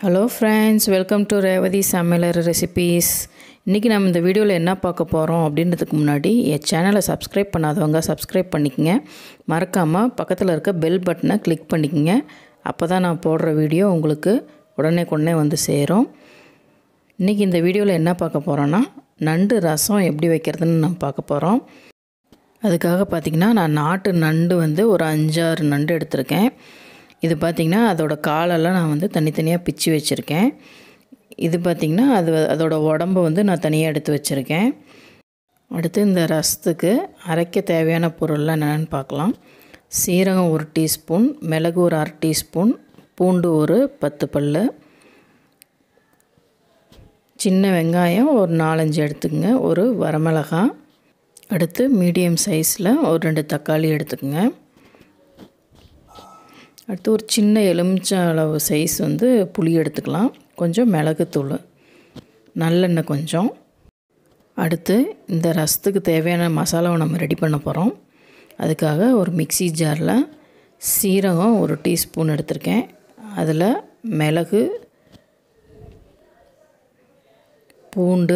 hello friends welcome to Revathi Samayalar recipes இன்றைக்கி நம்ம இந்த வீடியோவில் என்ன பார்க்க போகிறோம் அப்படின்றதுக்கு முன்னாடி என் சேனலை சப்ஸ்கிரைப் பண்ணாதவங்க சப்ஸ்கிரைப் பண்ணிக்கங்க மறக்காமல் பக்கத்தில் இருக்க பெல் பட்டனை கிளிக் பண்ணிக்கங்க அப்போ தான் நான் போடுற வீடியோ உங்களுக்கு உடனே கொடனே வந்து சேரும் இன்றைக்கி இந்த வீடியோவில் என்ன பார்க்க போகிறோன்னா நண்டு ரசம் எப்படி வைக்கிறதுன்னு நம்ம பார்க்க போகிறோம் அதுக்காக பார்த்திங்கன்னா நான் நாட்டு நண்டு வந்து ஒரு அஞ்சாறு நண்டு எடுத்திருக்கேன் இது பார்த்திங்கன்னா அதோட காலெல்லாம் நான் வந்து தனித்தனியாக பிச்சு வச்சுருக்கேன் இது பார்த்திங்கன்னா அது அதோட உடம்பு வந்து நான் தனியாக எடுத்து வச்சுருக்கேன் அடுத்து இந்த ரசத்துக்கு அரைக்க தேவையான பொருள்லாம் என்னென்னு பார்க்கலாம் சீரகம் ஒரு டீஸ்பூன் மிளகு ஒரு அரை டீஸ்பூன் பூண்டு ஒரு பத்து பல் சின்ன வெங்காயம் ஒரு நாலஞ்சு எடுத்துக்கங்க ஒரு வரமிளகாய் அடுத்து மீடியம் சைஸில் ஒரு ரெண்டு தக்காளி எடுத்துக்கோங்க அடுத்து ஒரு சின்ன எலுமிச்சம் அளவு சைஸ் வந்து புளி எடுத்துக்கலாம் கொஞ்சம் மிளகுத்தூள் நல்லெண்ணெய் கொஞ்சம் அடுத்து இந்த ரசத்துக்கு தேவையான மசாலாவை நம்ம ரெடி பண்ண போகிறோம் அதுக்காக ஒரு மிக்சி ஜாரில் சீரகம் ஒரு டீஸ்பூன் எடுத்திருக்கேன் அதில் மிளகு பூண்டு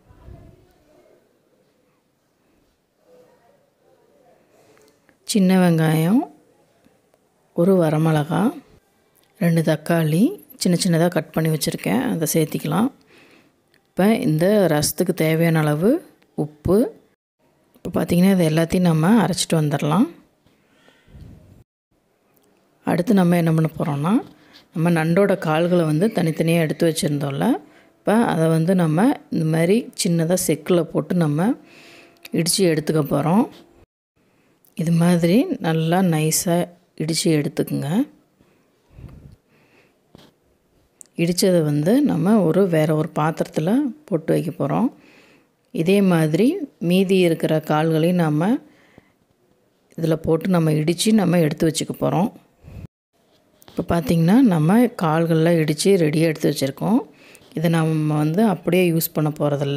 சின்ன வெங்காயம் ஒரு வரமிளகா ரெண்டு தக்காளி சின்ன சின்னதாக கட் பண்ணி வச்சுருக்கேன் அதை சேர்த்திக்கலாம் இப்போ இந்த ரசத்துக்கு தேவையான அளவு உப்பு இப்போ பார்த்திங்கன்னா இது எல்லாத்தையும் நம்ம அரைச்சிட்டு வந்துடலாம் அடுத்து நம்ம என்ன பண்ண போகிறோம்னா நம்ம நண்டோட கால்களை வந்து தனித்தனியாக எடுத்து வச்சுருந்தோம்ல இப்போ அதை வந்து நம்ம இந்த மாதிரி சின்னதாக செக்கில் போட்டு நம்ம இடித்து எடுத்துக்க போகிறோம் இது மாதிரி நல்லா நைஸாக இடித்து எடுத்துக்குங்க இடித்ததை வந்து நம்ம ஒரு வேறு ஒரு பாத்திரத்தில் போட்டு வைக்க போகிறோம் இதே மாதிரி மீதி இருக்கிற கால்களையும் நம்ம இதில் போட்டு நம்ம இடித்து நம்ம எடுத்து வச்சுக்க போகிறோம் இப்போ பார்த்திங்கன்னா நம்ம கால்கள்லாம் இடித்து ரெடியாக எடுத்து வச்சுருக்கோம் இதை நம்ம வந்து அப்படியே யூஸ் பண்ண போகிறதில்ல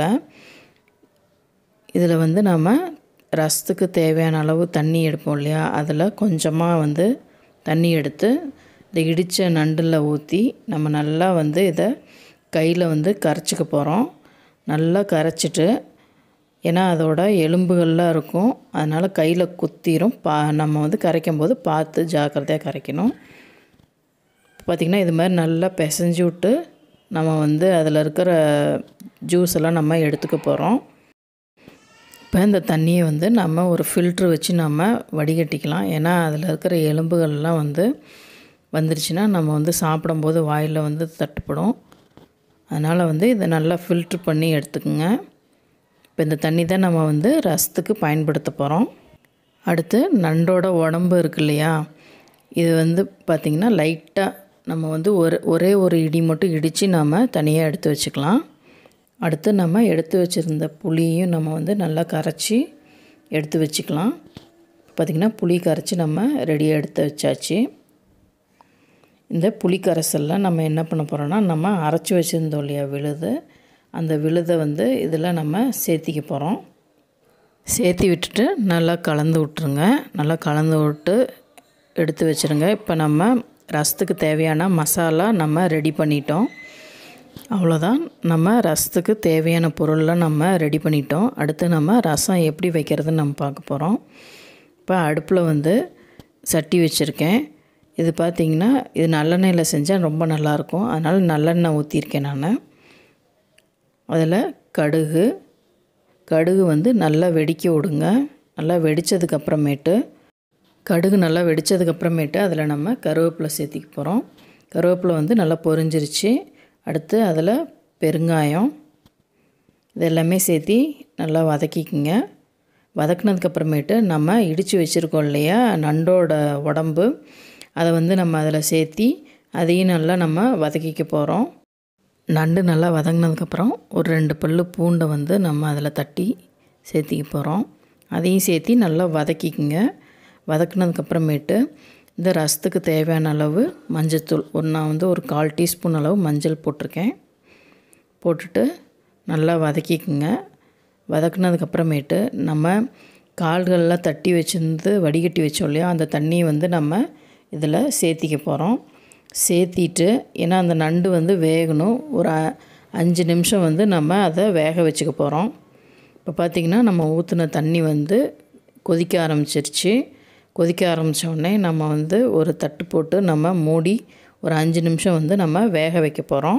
இதில் வந்து நம்ம ரசத்துக்கு தேவையான அளவு தண்ணி எடுப்போம் இல்லையா அதில் கொஞ்சமாக வந்து தண்ணி எடுத்து இந்த இடித்த நண்டில் ஊற்றி நம்ம நல்லா வந்து இதை கையில் வந்து கரைச்சிக்க போகிறோம் நல்லா கரைச்சிட்டு ஏன்னா அதோட எலும்புகள்லாம் இருக்கும் அதனால் கையில் குத்திரும் பா நம்ம வந்து கரைக்கும் போது பார்த்து ஜாக்கிரதையாக கரைக்கணும் பார்த்திங்கன்னா இது மாதிரி நல்லா பிசைஞ்சு விட்டு நம்ம வந்து அதில் இருக்கிற ஜூஸ் எல்லாம் நம்ம எடுத்துக்க போகிறோம் இப்போ இந்த தண்ணியை வந்து நம்ம ஒரு ஃபில்ட்ரு வச்சு நம்ம வடிகட்டிக்கலாம் ஏன்னா அதில் இருக்கிற எலும்புகள்லாம் வந்து வந்துருச்சுன்னா நம்ம வந்து சாப்பிடும்போது வாயில் வந்து தட்டுப்படும் அதனால் வந்து இதை நல்லா ஃபில்ட்ரு பண்ணி எடுத்துக்கோங்க இப்போ இந்த தண்ணி தான் நம்ம வந்து ரசத்துக்கு பயன்படுத்த போகிறோம் அடுத்து நண்டோட உடம்பு இருக்கு இல்லையா இது வந்து பார்த்திங்கன்னா லைட்டாக நம்ம வந்து ஒரு ஒரே ஒரு இடி மட்டும் இடித்து நாம் தனியாக எடுத்து வச்சுக்கலாம் அடுத்து நம்ம எடுத்து வச்சுருந்த புளியும் நம்ம வந்து நல்லா கரைச்சி எடுத்து வச்சுக்கலாம் பார்த்திங்கன்னா புளி கரைச்சி நம்ம ரெடியாக எடுத்து வச்சாச்சு இந்த புளி கரைசலில் நம்ம என்ன பண்ண போகிறோன்னா நம்ம அரைச்சி வச்சுருந்தோம் இல்லையா விழுது அந்த விழுதை வந்து இதில் நம்ம சேர்த்திக்க போகிறோம் சேர்த்தி விட்டுட்டு நல்லா கலந்து விட்ருங்க நல்லா கலந்து விட்டு எடுத்து வச்சுருங்க இப்போ நம்ம ரசத்துக்கு தேவையான மசாலா நம்ம ரெடி பண்ணிட்டோம் அவ்வளோதான் நம்ம ரசத்துக்கு தேவையான பொருள்லாம் நம்ம ரெடி பண்ணிட்டோம் அடுத்து நம்ம ரசம் எப்படி வைக்கிறதுன்னு நம்ம பார்க்க போகிறோம் இப்போ அடுப்பில் வந்து சட்டி வச்சுருக்கேன் இது பார்த்திங்கன்னா இது நல்லெண்ணெயில் செஞ்சால் ரொம்ப நல்லாயிருக்கும் அதனால் நல்லெண்ணெய் ஊற்றிருக்கேன் நான் அதில் கடுகு கடுகு வந்து நல்லா வெடிக்க விடுங்க நல்லா வெடித்ததுக்கப்புறமேட்டு கடுகு நல்லா வெடித்ததுக்கப்புறமேட்டு அதில் நம்ம கருவேப்பிலை சேர்த்திக்க போகிறோம் கருவேப்பிலை வந்து நல்லா பொரிஞ்சிருச்சு அடுத்து அதில் பெருங்காயம் இது எல்லாமே சேர்த்தி நல்லா வதக்கிக்குங்க வதக்குனதுக்கப்புறமேட்டு நம்ம இடித்து வச்சுருக்கோம் இல்லையா நண்டோட உடம்பு அதை வந்து நம்ம அதில் சேர்த்தி அதையும் நல்லா நம்ம வதக்கிக்க போகிறோம் நண்டு நல்லா வதங்கினதுக்கப்புறம் ஒரு ரெண்டு பல் பூண்டை வந்து நம்ம அதில் தட்டி சேர்த்திக்க போகிறோம் அதையும் சேர்த்தி நல்லா வதக்கிக்குங்க வதக்குனதுக்கப்புறமேட்டு இந்த ரசத்துக்கு தேவையான அளவு மஞ்சத்தூள் ஒரு நான் வந்து ஒரு கால் டீஸ்பூன் அளவு மஞ்சள் போட்டிருக்கேன் போட்டுட்டு நல்லா வதக்கிக்குங்க வதக்குனதுக்கப்புறமேட்டு நம்ம கால்களெலாம் தட்டி வச்சுருந்து வடிகட்டி வச்சோம் இல்லையா அந்த தண்ணியை வந்து நம்ம இதில் சேர்த்திக்க போகிறோம் சேர்த்திட்டு ஏன்னா அந்த நண்டு வந்து வேகணும் ஒரு அ- அஞ்சு நிமிஷம் வந்து நம்ம அதை வேக வச்சுக்க போகிறோம் இப்போ பார்த்திங்கன்னா நம்ம ஊற்றின தண்ணி வந்து கொதிக்க ஆரம்பிச்சிருச்சு கொதிக்க ஆரம்பிச்ச உடனே நம்ம வந்து ஒரு தட்டு போட்டு நம்ம மூடி ஒரு அஞ்சு நிமிஷம் வந்து நம்ம வேக வைக்க போகிறோம்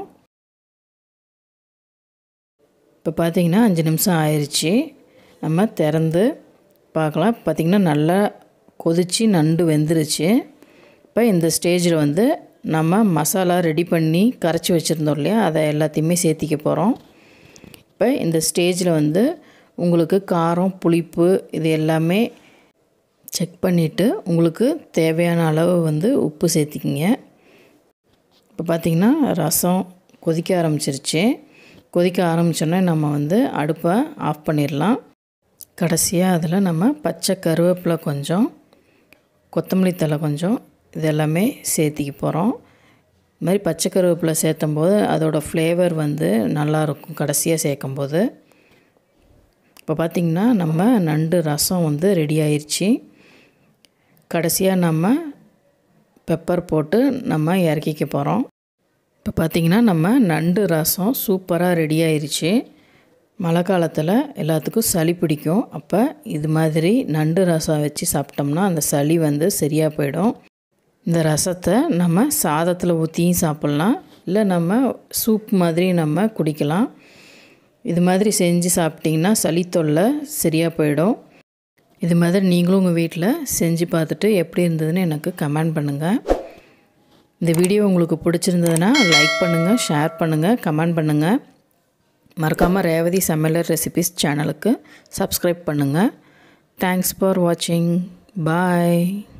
இப்போ பார்த்திங்கன்னா அஞ்சு நிமிஷம் ஆயிடுச்சு நம்ம திறந்து பார்க்கலாம் பார்த்திங்கன்னா நல்லா கொதிச்சு நண்டு வெந்துருச்சு இப்போ இந்த ஸ்டேஜில் வந்து நம்ம மசாலா ரெடி பண்ணி கரைச்சி வச்சுருந்தோம் இல்லையா அதை எல்லாத்தையுமே சேர்த்திக்க போகிறோம் இப்போ இந்த ஸ்டேஜில் வந்து உங்களுக்கு காரம் புளிப்பு இது எல்லாமே செக் பண்ணிவிட்டு உங்களுக்கு தேவையான அளவு வந்து உப்பு சேர்த்திக்கிங்க இப்போ பார்த்திங்கன்னா ரசம் கொதிக்க ஆரம்பிச்சிருச்சு கொதிக்க ஆரம்பிச்சோன்னே நம்ம வந்து அடுப்பை ஆஃப் பண்ணிடலாம் கடைசியாக அதில் நம்ம பச்சை கருவேப்பிலை கொஞ்சம் கொத்தமல்லி தழை கொஞ்சம் இது எல்லாமே சேர்த்திக்க போகிறோம் இது மாதிரி பச்சை கருவேப்பிலை சேர்த்தும் போது அதோடய ஃப்ளேவர் வந்து நல்லாயிருக்கும் கடைசியாக சேர்க்கும் போது இப்போ பார்த்திங்கன்னா நம்ம நண்டு ரசம் வந்து ரெடி ஆயிடுச்சு கடைசியாக நம்ம பெப்பர் போட்டு நம்ம இறக்கிக்க போகிறோம் இப்போ பார்த்திங்கன்னா நம்ம நண்டு ரசம் சூப்பராக ரெடி ஆயிருச்சு மழை காலத்தில் எல்லாத்துக்கும் சளி பிடிக்கும் அப்போ இது மாதிரி நண்டு ரசம் வச்சு சாப்பிட்டோம்னா அந்த சளி வந்து சரியாக போயிடும் இந்த ரசத்தை நம்ம சாதத்தில் ஊற்றியும் சாப்பிட்லாம் இல்லை நம்ம சூப் மாதிரி நம்ம குடிக்கலாம் இது மாதிரி செஞ்சு சாப்பிட்டிங்கன்னா சளி தொல்லை சரியாக போயிடும் இது மாதிரி நீங்களும் உங்கள் வீட்டில் செஞ்சு பார்த்துட்டு எப்படி இருந்ததுன்னு எனக்கு கமெண்ட் பண்ணுங்கள் இந்த வீடியோ உங்களுக்கு பிடிச்சிருந்ததுன்னா லைக் பண்ணுங்கள் ஷேர் பண்ணுங்கள் கமெண்ட் பண்ணுங்கள் மறக்காமல் ரேவதி சமையலர் ரெசிபிஸ் சேனலுக்கு சப்ஸ்கிரைப் பண்ணுங்கள் தேங்க்ஸ் ஃபார் வாட்சிங் பாய்